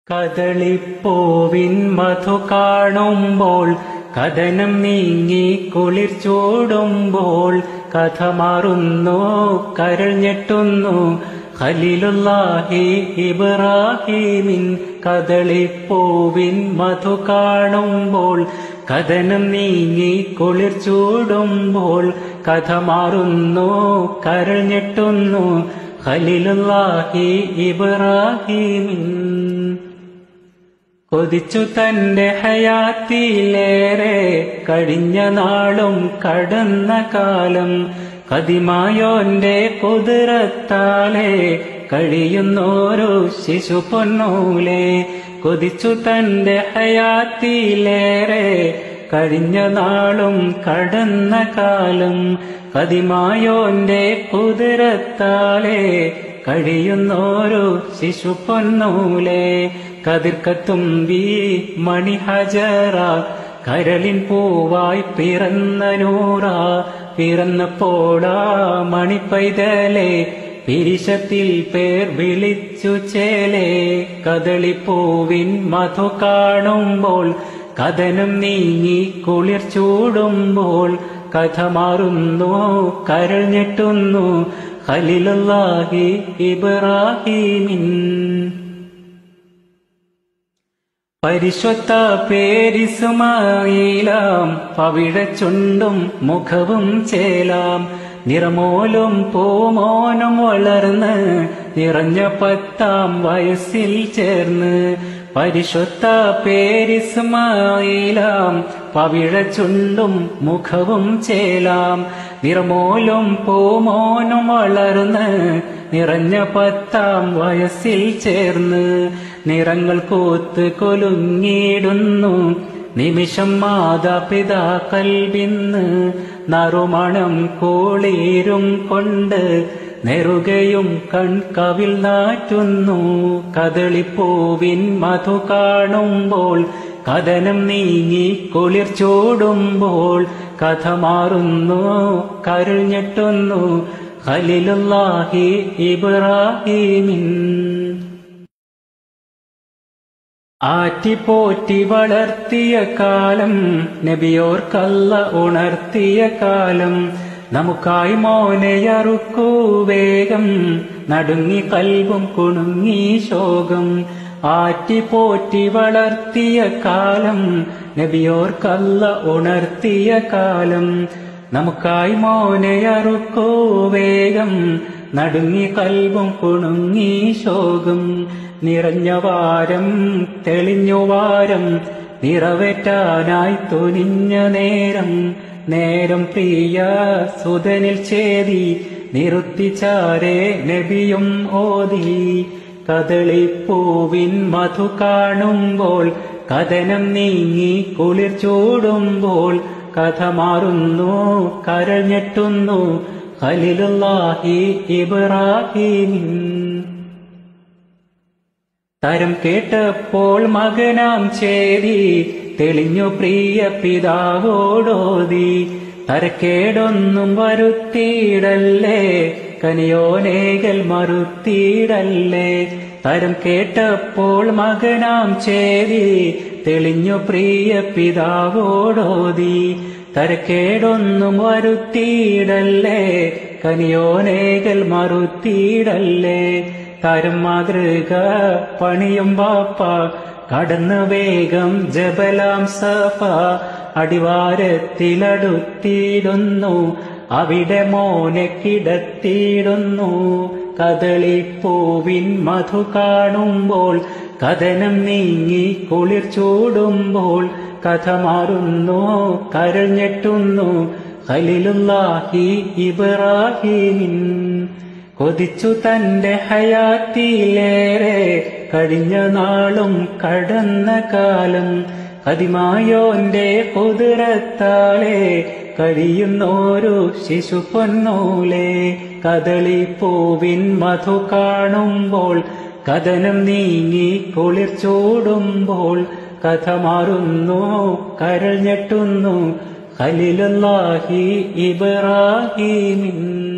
കദളിപ്പൂവിൻ മധു കാണുമ്പോൾ കഥനം നീങ്ങി കുളിർ ചൂടുമ്പോൾ കഥ മാറുന്നു കരൾ ഞെട്ടുന്നു ഖലീലുല്ലാഹി ഇബ്രാഹിമിൻ കദളിപ്പൂവിൻ മധു കാണുമ്പോൾ കഥനം നീങ്ങി കുളിർ ചൂടുമ്പോൾ കഥ മാറുന്നു കരൾ ഞെട്ടുന്നു ഖലീലുല്ലാഹി ഇബ്രാഹിമിൻ കൊതിച്ചു തന്റെ ഹയാത്തിലേറെ കഴിഞ്ഞ നാളും കടന്ന കാലം കതിമായോന്റെ കുതിരത്താലെ കഴിയുന്നോരോ ശിശു പൊന്നൂലെ കൊതിച്ചു തന്റെ ഹയാത്തിലേറെ കഴിഞ്ഞ നാളും കടന്ന കാലം കതിമായോന്റെ കുതിരത്താലെ കഴിയുന്നോരോ ശിശു പൊന്നൂലെ കതിർക്കത്തുമ്പി മണിഹജറ കരളിൻ പൂവായി പിറന്ന നൂറ പിറന്നപ്പോടാ മണിപ്പൈതലെ പിരിശത്തിൽ പേർ വിളിച്ചു ചേലെ കദളിപ്പൂവിൻ മധു കാണുമ്പോൾ കഥനം നീങ്ങി കുളിർ ചൂടുമ്പോൾ കഥ മാറുന്നു കരൾ ഞെട്ടുന്നു ഖലിലുല്ലാഹി ഇബ്രാഹിമിൻ പരിശുദ്ധ പേരിസുമായിലാം പവിഴച്ചുണ്ടും മുഖവും ചേലാം നിറമോലും പൂമോനും വളർന്ന് നിറഞ്ഞ പത്താം വയസ്സിൽ ചേർന്ന് പരിശുദ്ധ പേരിസുമായിലാം പവിഴച്ചുണ്ടും മുഖവും ചേലാം നിറമോലും പൂമോനും വളർന്ന് നിറഞ്ഞ പത്താം വയസ്സിൽ ചേർന്ന് നിറങ്ങൾ കൂത്ത് കൊലുങ്ങിയിടുന്നു നിമിഷം മാതാപിതാക്കൾ വിന്ന് നറുമണം കോളീരും കൊണ്ട് നെറുകയും കൺകവിൽ നാറ്റുന്നു കദളിപ്പൂവിൻ മധു കാണുമ്പോൾ കഥനം നീങ്ങി കുളിർ ചൂടുമ്പോൾ കഥ മാറുന്നു കരുൾ ഞെട്ടുന്നു ഖലിലുല്ലാഹി ഇബ്രാഹിമിൻ ആറ്റിപ്പോറ്റി വളർത്തിയ കാലം നബിയോർക്കല്ല ഉണർത്തിയ കാലം നമുക്കായി മോനെയറുക്കൂ വേഗം നടുങ്ങി കൽവും കുണുങ്ങി ശോകം ആറ്റിപ്പോറ്റി വളർത്തിയ കാലം നബിയോർക്കല്ല ഉണർത്തിയ കാലം നമുക്കായി മോനെയറുക്കൂ വേഗം നടുങ്ങി കൽവും കുണുങ്ങി ശോകം നിറഞ്ഞ വാരം തെളിഞ്ഞു വാരം നിറവേറ്റാനായി തുനിഞ്ഞ നേരം നേരം പ്രിയ സുതനിൽ ചേതി നിറുത്തിച്ചാരേ നബിയും ഓതി കദളിപ്പൂവിൻ മധു കാണുമ്പോൾ കഥനം നീങ്ങി കുളിർ ചൂടുമ്പോൾ കഥ മാറുന്നു കരൾ ഞെട്ടുന്നു ഖലിലുല്ലാഹി ഇബ്രാഹിമിൻ തരം കേട്ടപ്പോൾ മകനാം ചേരി തെളിഞ്ഞു പ്രിയ പിതാവോടോതി തരക്കേടൊന്നും വരുത്തിയിടല്ലേ കനിയോനേകൽ മറുത്തിയിടല്ലേ തരം കേട്ടപ്പോൾ മകനാം ചേരി തെളിഞ്ഞു പ്രിയ പിതാവോടോതി തരക്കേടൊന്നും വരുത്തിയിടല്ലേ കനിയോനേകൽ മറുത്തിയിടല്ലേ തരും മാതൃക പണിയും ബാപ്പ കടന്നു വേഗം ജബലാം സഫ അടിവാരത്തിലടുത്തിയിടുന്നു അവിടെ മോനെ കിടത്തിയിടുന്നു കദളിപ്പൂവിൻ മധു കാണുമ്പോൾ കഥനം നീങ്ങി കുളിർ ചൂടുമ്പോൾ കഥ മാറുന്നു കരൾ ഞെട്ടുന്നു ഖലിലുല്ലാഹി ഇബ്രാഹിമിൻ കൊതിച്ചു തന്റെ ഹയാത്തിയിലേറെ കഴിഞ്ഞ നാളും കടന്ന കാലം കതിമായോന്റെ കുതിരത്താളെ കഴിയുന്നോരു ശിശു പൊന്നൂലെ കദളിപ്പൂവിൻ മധു കാണുമ്പോൾ കഥനം നീങ്ങി കുളിർ ചൂടുമ്പോൾ കഥ മാറുന്നു കരൾ ഞെട്ടുന്നു ഖലിലുല്ലാഹി ഇബ്രാഹിമിൻ